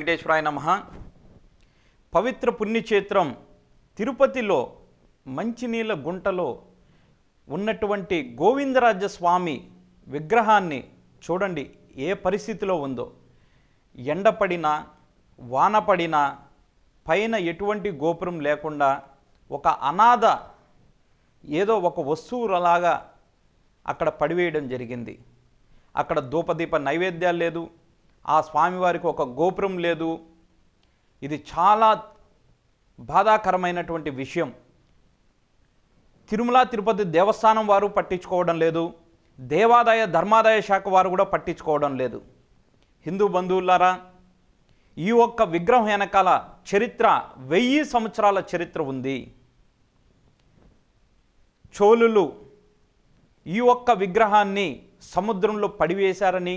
వెంకటేశ్వరాయ నమ పవిత్ర పుణ్యక్షేత్రం తిరుపతిలో మంచినీళ్ళ గుంటలో ఉన్నటువంటి గోవిందరాజ స్వామి విగ్రహాన్ని చూడండి ఏ పరిస్థితిలో ఉందో ఎండపడినా వానపడినా పైన ఎటువంటి గోపురం లేకుండా ఒక అనాథ ఏదో ఒక వస్తువులాగా అక్కడ పడివేయడం జరిగింది అక్కడ ధూపదీప నైవేద్యాలు లేదు ఆ స్వామివారికి ఒక గోపురం లేదు ఇది చాలా బాధాకరమైనటువంటి విషయం తిరుమల తిరుపతి దేవస్థానం వారు పట్టించుకోవడం లేదు దేవాదాయ ధర్మాదాయ శాఖ వారు కూడా పట్టించుకోవడం లేదు హిందూ బంధువులారా ఈ ఒక్క విగ్రహం వెనకాల చరిత్ర వెయ్యి సంవత్సరాల చరిత్ర ఉంది చోళులు ఈ ఒక్క విగ్రహాన్ని సముద్రంలో పడివేశారని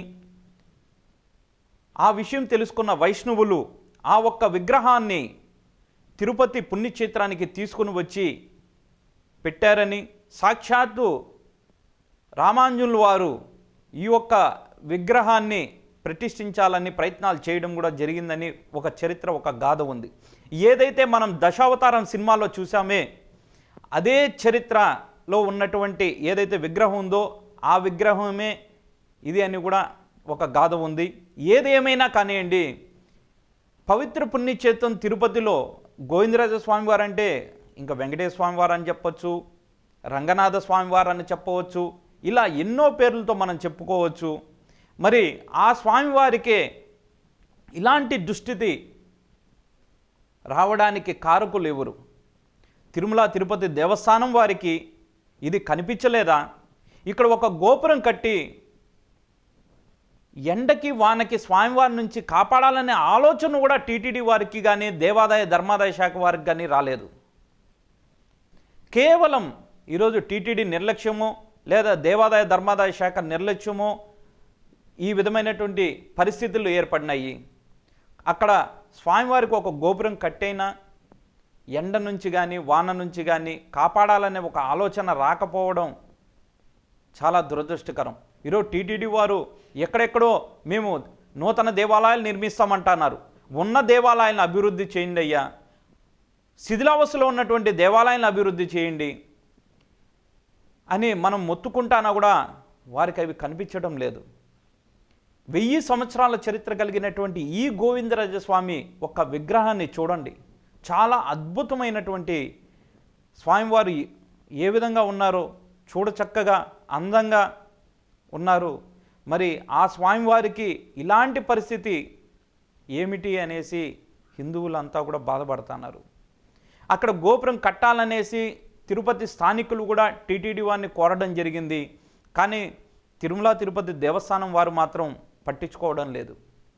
ఆ విషయం తెలుసుకున్న వైష్ణవులు ఆ ఒక్క విగ్రహాన్ని తిరుపతి పుణ్యక్షేత్రానికి తీసుకుని వచ్చి పెట్టారని సాక్షాత్తు రామాంజులు వారు ఈ ఒక్క విగ్రహాన్ని ప్రతిష్ఠించాలని ప్రయత్నాలు చేయడం కూడా జరిగిందని ఒక చరిత్ర ఒక గాథ ఉంది ఏదైతే మనం దశావతారం సినిమాలో చూసామే అదే చరిత్రలో ఉన్నటువంటి ఏదైతే విగ్రహం ఉందో ఆ విగ్రహమే ఇది అని కూడా ఒక గాథ ఉంది ఏదేమైనా కానివ్వండి పవిత్ర పుణ్యక్షేత్రం తిరుపతిలో గోవిందరాజ స్వామివారు అంటే ఇంకా వెంకటేశ్వర స్వామివారు అని చెప్పొచ్చు రంగనాథ స్వామివారు అని చెప్పవచ్చు ఇలా ఎన్నో పేర్లతో మనం చెప్పుకోవచ్చు మరి ఆ స్వామివారికే ఇలాంటి దుస్థితి రావడానికి కారకులు ఎవరు తిరుమల తిరుపతి దేవస్థానం వారికి ఇది కనిపించలేదా ఇక్కడ ఒక గోపురం కట్టి ఎండకి వానకి స్వామివారి నుంచి కాపాడాలనే ఆలోచన కూడా టీటీడీ వారికి కానీ దేవాదాయ ధర్మాదాయ శాఖ వారికి కానీ రాలేదు కేవలం ఈరోజు టీటీడీ నిర్లక్ష్యమో లేదా దేవాదాయ ధర్మాదాయ శాఖ నిర్లక్ష్యమో ఈ విధమైనటువంటి పరిస్థితులు ఏర్పడినాయి అక్కడ స్వామివారికి ఒక గోపురం కట్టైనా ఎండ నుంచి కానీ వాన నుంచి కానీ కాపాడాలనే ఒక ఆలోచన రాకపోవడం చాలా దురదృష్టకరం ఈరోజు టీటీడీ వారు ఎక్కడెక్కడో మేము నూతన దేవాలయాలు నిర్మిస్తామంటున్నారు ఉన్న దేవాలయాలను అభివృద్ధి చేయండి అయ్యా శిథిలావస్థలో ఉన్నటువంటి దేవాలయాలను అభివృద్ధి చేయండి అని మనం మొత్తుకుంటానా కూడా వారికి అవి కనిపించడం లేదు వెయ్యి సంవత్సరాల చరిత్ర కలిగినటువంటి ఈ గోవిందరాజ స్వామి ఒక విగ్రహాన్ని చూడండి చాలా అద్భుతమైనటువంటి స్వామివారు ఏ విధంగా ఉన్నారో చూడచక్కగా అందంగా ఉన్నారు మరి ఆ స్వామివారికి ఇలాంటి పరిస్థితి ఏమిటి అనేసి హిందువులంతా కూడా బాధపడుతున్నారు అక్కడ గోపురం కట్టాలనేసి తిరుపతి స్థానికులు కూడా టీటీడీ వారిని కోరడం జరిగింది కానీ తిరుమల తిరుపతి దేవస్థానం వారు మాత్రం పట్టించుకోవడం లేదు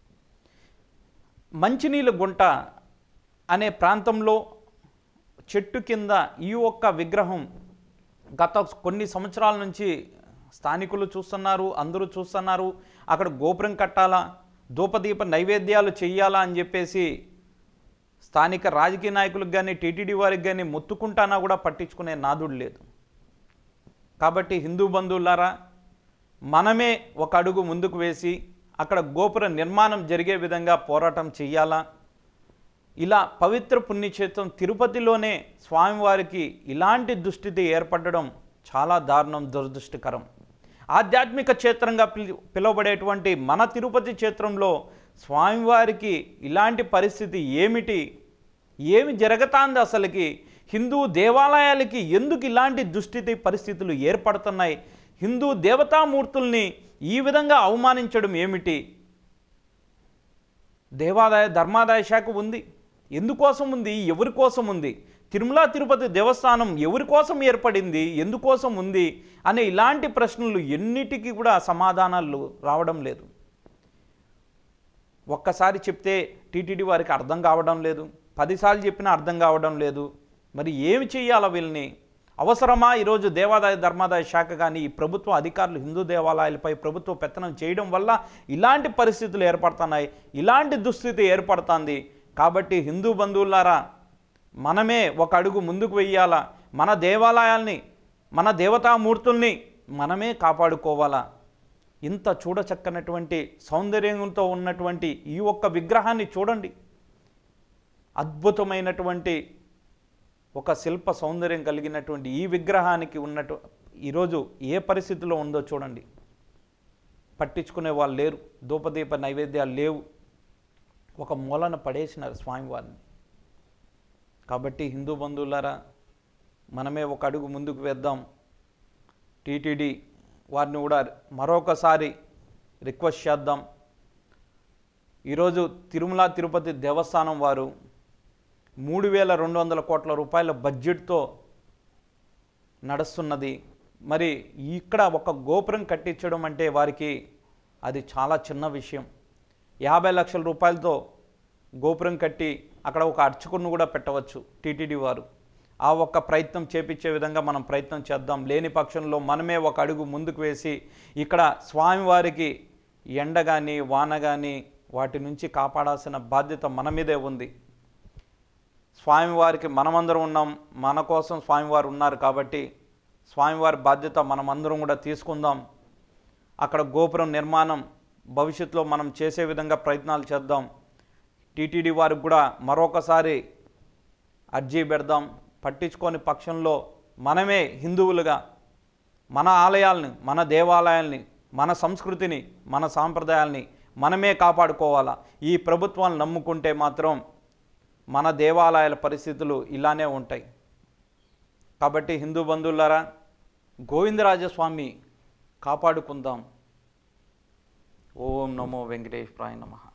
మంచినీళ్ళ గుంట అనే ప్రాంతంలో చెట్టు కింద ఈ ఒక్క విగ్రహం గత కొన్ని సంవత్సరాల నుంచి స్థానికులు చూస్తున్నారు అందరూ చూస్తున్నారు అక్కడ గోపురం కట్టాలా ధూపదీప నైవేద్యాలు చెయ్యాలా అని చెప్పేసి స్థానిక రాజకీయ నాయకులకు కానీ టీటీడీ వారికి కానీ మొత్తుకుంటానా కూడా పట్టించుకునే నాదుడు లేదు కాబట్టి హిందూ బంధువులారా మనమే ఒక అడుగు ముందుకు వేసి అక్కడ గోపుర నిర్మాణం జరిగే విధంగా పోరాటం చెయ్యాలా ఇలా పవిత్ర పుణ్యక్షేత్రం తిరుపతిలోనే స్వామివారికి ఇలాంటి దుస్థితి ఏర్పడడం చాలా దారుణం దురదృష్టకరం ఆధ్యాత్మిక క్షేత్రంగా పిలి పిలువబడేటువంటి మన తిరుపతి క్షేత్రంలో స్వామివారికి ఇలాంటి పరిస్థితి ఏమిటి ఏమి జరగతాంది అసలుకి హిందూ దేవాలయాలకి ఎందుకు ఇలాంటి దుస్థితి పరిస్థితులు ఏర్పడుతున్నాయి హిందూ దేవతామూర్తుల్ని ఈ విధంగా అవమానించడం ఏమిటి దేవాదాయ ధర్మాదాయ శాఖ ఉంది ఎందుకోసం ఉంది ఎవరి కోసం ఉంది తిరుమల తిరుపతి దేవస్థానం ఎవరి కోసం ఏర్పడింది ఎందుకోసం ఉంది అనే ఇలాంటి ప్రశ్నలు ఎన్నిటికీ కూడా సమాధానాలు రావడం లేదు ఒక్కసారి చెప్తే టీటీడీ వారికి అర్థం కావడం లేదు పదిసార్లు చెప్పినా అర్థం కావడం లేదు మరి ఏమి చేయాలా వీళ్ళని అవసరమా ఈరోజు దేవాదాయ ధర్మాదాయ శాఖ కానీ ఈ ప్రభుత్వ అధికారులు హిందూ దేవాలయాలపై ప్రభుత్వ పెత్తనం చేయడం వల్ల ఇలాంటి పరిస్థితులు ఏర్పడుతున్నాయి ఇలాంటి దుస్థితి ఏర్పడుతుంది కాబట్టి హిందూ బంధువులారా మనమే ఒక అడుగు ముందుకు వెయ్యాలా మన దేవాలయాల్ని మన దేవతామూర్తుల్ని మనమే కాపాడుకోవాలా ఇంత చూడచక్కనటువంటి సౌందర్యంతో ఉన్నటువంటి ఈ ఒక్క విగ్రహాన్ని చూడండి అద్భుతమైనటువంటి ఒక శిల్ప సౌందర్యం కలిగినటువంటి ఈ విగ్రహానికి ఉన్నట్టు ఈరోజు ఏ పరిస్థితిలో ఉందో చూడండి పట్టించుకునే వాళ్ళు లేరు ధూపదీప నైవేద్యాలు లేవు ఒక మూలన పడేసినారు స్వామివారిని కాబట్టి హిందూ బంధువులారా మనమే ఒక అడుగు ముందుకు వేద్దాం టీటీడీ వారిని కూడా మరొకసారి రిక్వెస్ట్ చేద్దాం ఈరోజు తిరుమల తిరుపతి దేవస్థానం వారు మూడు వేల రెండు వందల కోట్ల రూపాయల బడ్జెట్తో నడుస్తున్నది మరి ఇక్కడ ఒక గోపురం కట్టించడం అంటే వారికి అది చాలా చిన్న విషయం యాభై లక్షల రూపాయలతో గోపురం కట్టి అక్కడ ఒక అర్చకుడిని కూడా పెట్టవచ్చు టీటీడీ వారు ఆ ఒక్క ప్రయత్నం చేపించే విధంగా మనం ప్రయత్నం చేద్దాం లేని పక్షంలో మనమే ఒక అడుగు ముందుకు వేసి ఇక్కడ స్వామివారికి ఎండ కానీ వాన కానీ వాటి నుంచి కాపాడాల్సిన బాధ్యత మన మీదే ఉంది స్వామివారికి మనమందరం ఉన్నాం మన కోసం స్వామివారు ఉన్నారు కాబట్టి స్వామివారి బాధ్యత మనమందరం కూడా తీసుకుందాం అక్కడ గోపురం నిర్మాణం భవిష్యత్తులో మనం చేసే విధంగా ప్రయత్నాలు చేద్దాం టీటీడీ వారికి కూడా మరొకసారి అర్జీ పెడదాం పట్టించుకోని పక్షంలో మనమే హిందువులుగా మన ఆలయాల్ని మన దేవాలయాల్ని మన సంస్కృతిని మన సాంప్రదాయాల్ని మనమే కాపాడుకోవాలా ఈ ప్రభుత్వాన్ని నమ్ముకుంటే మాత్రం మన దేవాలయాల పరిస్థితులు ఇలానే ఉంటాయి కాబట్టి హిందూ బంధువులారా గోవిందరాజస్వామి కాపాడుకుందాం ఓం నమో వెంకటేశ్వరాయ నమః